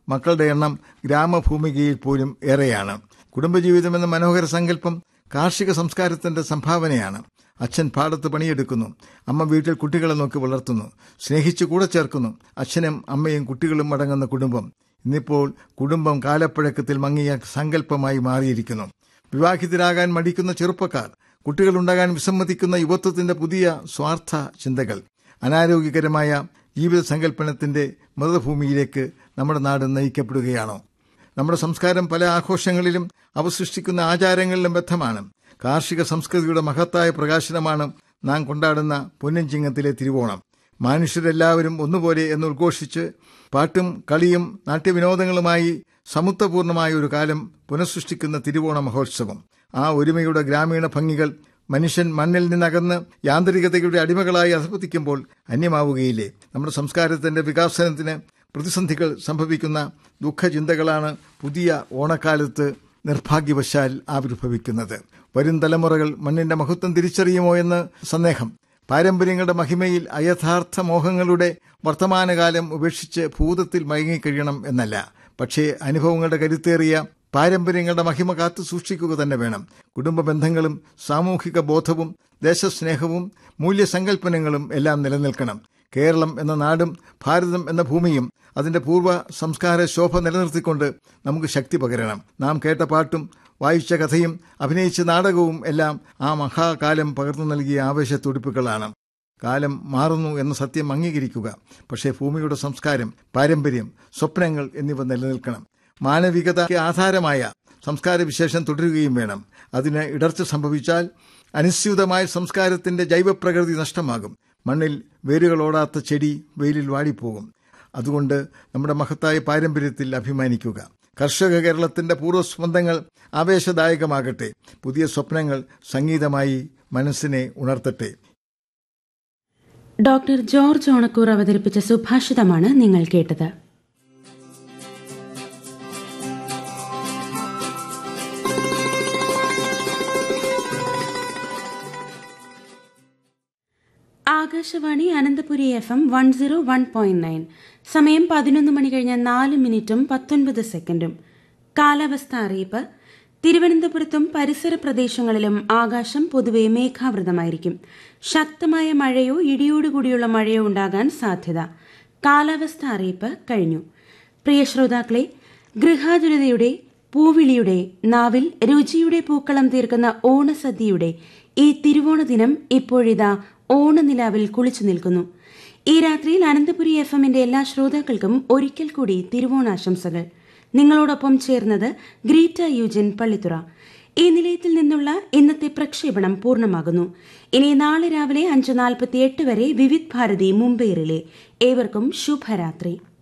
മക്കളുടെ എണ്ണം ഗ്രാമഭൂമികയിൽ പോലും ഏറെയാണ് കുടുംബജീവിതം എന്ന മനോഹര സങ്കല്പം കാർഷിക സംസ്കാരത്തിന്റെ സംഭാവനയാണ് അച്ഛൻ പാടത്ത് പണിയെടുക്കുന്നു അമ്മ വീട്ടിൽ കുട്ടികളെ നോക്കി വളർത്തുന്നു സ്നേഹിച്ചു കൂടെ ചേർക്കുന്നു അച്ഛനും അമ്മയും കുട്ടികളും അടങ്ങുന്ന കുടുംബം ഇന്നിപ്പോൾ കുടുംബം കാലപ്പഴക്കത്തിൽ മങ്ങിയ സങ്കല്പമായി മാറിയിരിക്കുന്നു വിവാഹിതരാകാൻ മടിക്കുന്ന ചെറുപ്പക്കാർ കുട്ടികളുണ്ടാകാൻ വിസമ്മതിക്കുന്ന യുവത്വത്തിന്റെ പുതിയ സ്വാർത്ഥ ചിന്തകൾ അനാരോഗ്യകരമായ ജീവിത സങ്കല്പനത്തിന്റെ മൃതഭൂമിയിലേക്ക് നമ്മുടെ നാട് നയിക്കപ്പെടുകയാണോ നമ്മുടെ സംസ്കാരം പല ആഘോഷങ്ങളിലും അവ സൃഷ്ടിക്കുന്ന ആചാരങ്ങളിലും ബദ്ധമാണ് കാർഷിക സംസ്കൃതിയുടെ മഹത്തായ പ്രകാശനമാണ് നാം കൊണ്ടാടുന്ന പൊന്നഞ്ചിങ്ങത്തിലെ തിരുവോണം മനുഷ്യരെല്ലാവരും ഒന്നുപോലെ എന്ന് ഉദ്ഘോഷിച്ച് പാട്ടും കളിയും നാട്യവിനോദങ്ങളുമായി സമത്വപൂർണമായ ഒരു കാലം പുനഃസൃഷ്ടിക്കുന്ന തിരുവോണ മഹോത്സവം ആ ഒരുമയുടെ ഗ്രാമീണ ഭംഗികൾ മനുഷ്യൻ മണ്ണിൽ നിന്നകന്ന് യാന്ത്രികതയുടെ അടിമകളായി അധപതിക്കുമ്പോൾ അന്യമാവുകയില്ലേ നമ്മുടെ സംസ്കാരത്തിന്റെ വികാസനത്തിന് പ്രതിസന്ധികൾ സംഭവിക്കുന്ന ദുഃഖചിന്തകളാണ് പുതിയ ഓണക്കാലത്ത് നിർഭാഗ്യവശാൽ ആവിർഭവിക്കുന്നത് വരും തലമുറകൾ മണ്ണിന്റെ മഹത്വം തിരിച്ചറിയുമോ എന്ന് സന്ദേഹം പാരമ്പര്യങ്ങളുടെ മഹിമയിൽ അയഥാർത്ഥ മോഹങ്ങളുടെ വർത്തമാനകാലം ഉപേക്ഷിച്ച് ഭൂതത്തിൽ മയങ്ങിക്കഴിയണം എന്നല്ല പക്ഷേ അനുഭവങ്ങളുടെ കരുത്തേറിയ പാരമ്പര്യങ്ങളുടെ മഹിമ കാത്തു സൂക്ഷിക്കുക തന്നെ വേണം കുടുംബ ബന്ധങ്ങളും സാമൂഹിക ബോധവും ദേശസ്നേഹവും മൂല്യസങ്കല്പനങ്ങളും എല്ലാം നിലനിൽക്കണം കേരളം എന്ന നാടും ഭാരതം എന്ന ഭൂമിയും അതിന്റെ പൂർവ്വ സംസ്കാര ശോഭ നിലനിർത്തിക്കൊണ്ട് നമുക്ക് ശക്തി പകരണം നാം കേട്ട പാട്ടും വായിച്ച കഥയും അഭിനയിച്ച നാടകവും എല്ലാം ആ മഹാകാലം പകർന്നു നൽകിയ ആവേശത്തുടിപ്പുകളാണ് കാലം മാറുന്നു എന്ന സത്യം അംഗീകരിക്കുക പക്ഷേ ഭൂമിയുടെ സംസ്കാരം പാരമ്പര്യം സ്വപ്നങ്ങൾ എന്നിവ നിലനിൽക്കണം മാനവികതയ്ക്ക് ആധാരമായ സംസ്കാര വിശേഷം തുടരുകയും വേണം അതിന് ഇടർച്ച സംഭവിച്ചാൽ അനുസ്യൂതമായ സംസ്കാരത്തിന്റെ ജൈവപ്രകൃതി നഷ്ടമാകും മണ്ണിൽ വേരുകളോടാത്ത ചെടി വെയിലിൽ വാടിപ്പോകും അതുകൊണ്ട് നമ്മുടെ മഹത്തായ പാരമ്പര്യത്തിൽ അഭിമാനിക്കുക കർഷക കേരളത്തിന്റെ പൂർവ്വസ്പന്ദങ്ങൾ ആവേശദായകമാകട്ടെ പുതിയ സ്വപ്നങ്ങൾ സംഗീതമായി മനസ്സിനെ ഉണർത്തട്ടെ ഡോക്ടർ ജോർജ് ഓണക്കൂർ അവതരിപ്പിച്ച സുഭാഷിതമാണ് നിങ്ങൾ കേട്ടത് Akashvani Ananthapuri F M one zero one point nine സമയം പതിനൊന്ന് മണി കഴിഞ്ഞ നാല് മിനിറ്റും പത്തൊൻപത് സെക്കൻഡും കാലാവസ്ഥ അറിയിപ്പ് തിരുവനന്തപുരത്തും പരിസര പ്രദേശങ്ങളിലും ആകാശം പൊതുവെ മേഘാവൃതമായിരിക്കും ശക്തമായ മഴയോ ഇടിയോടുകൂടിയുള്ള മഴയോ ഉണ്ടാകാൻ സാധ്യത കാലാവസ്ഥ അറിയിപ്പ് കഴിഞ്ഞു പ്രിയ ശ്രോതാക്കളെ ഗൃഹാതുരതയുടെ പൂവിളിയുടെ നാവിൽ രുചിയുടെ പൂക്കളം തീർക്കുന്ന ഓണസദ്യയുടെ ഈ തിരുവോണ ദിനം ഇപ്പോഴിതാ ഓണനിലാവിൽ കുളിച്ചു നിൽക്കുന്നു ഈ രാത്രിയിൽ അനന്തപുരി എഫ് എമ്മിന്റെ എല്ലാ ശ്രോതാക്കൾക്കും ഒരിക്കൽ കൂടി തിരുവോണാശംസകൾ നിങ്ങളോടൊപ്പം ചേർന്നത് ഗ്രീറ്റ യൂജിൻ പള്ളിത്തുറ ഈ നിലയത്തിൽ നിന്നുള്ള ഇന്നത്തെ പ്രക്ഷേപണം പൂർണ്ണമാകുന്നു ഇനി നാളെ രാവിലെ അഞ്ച് നാൽപ്പത്തിയെട്ട് വരെ വിവിധ് ഭാരതി മുംബൈ റിലേ ഏവർക്കും ശുഭരാത്രി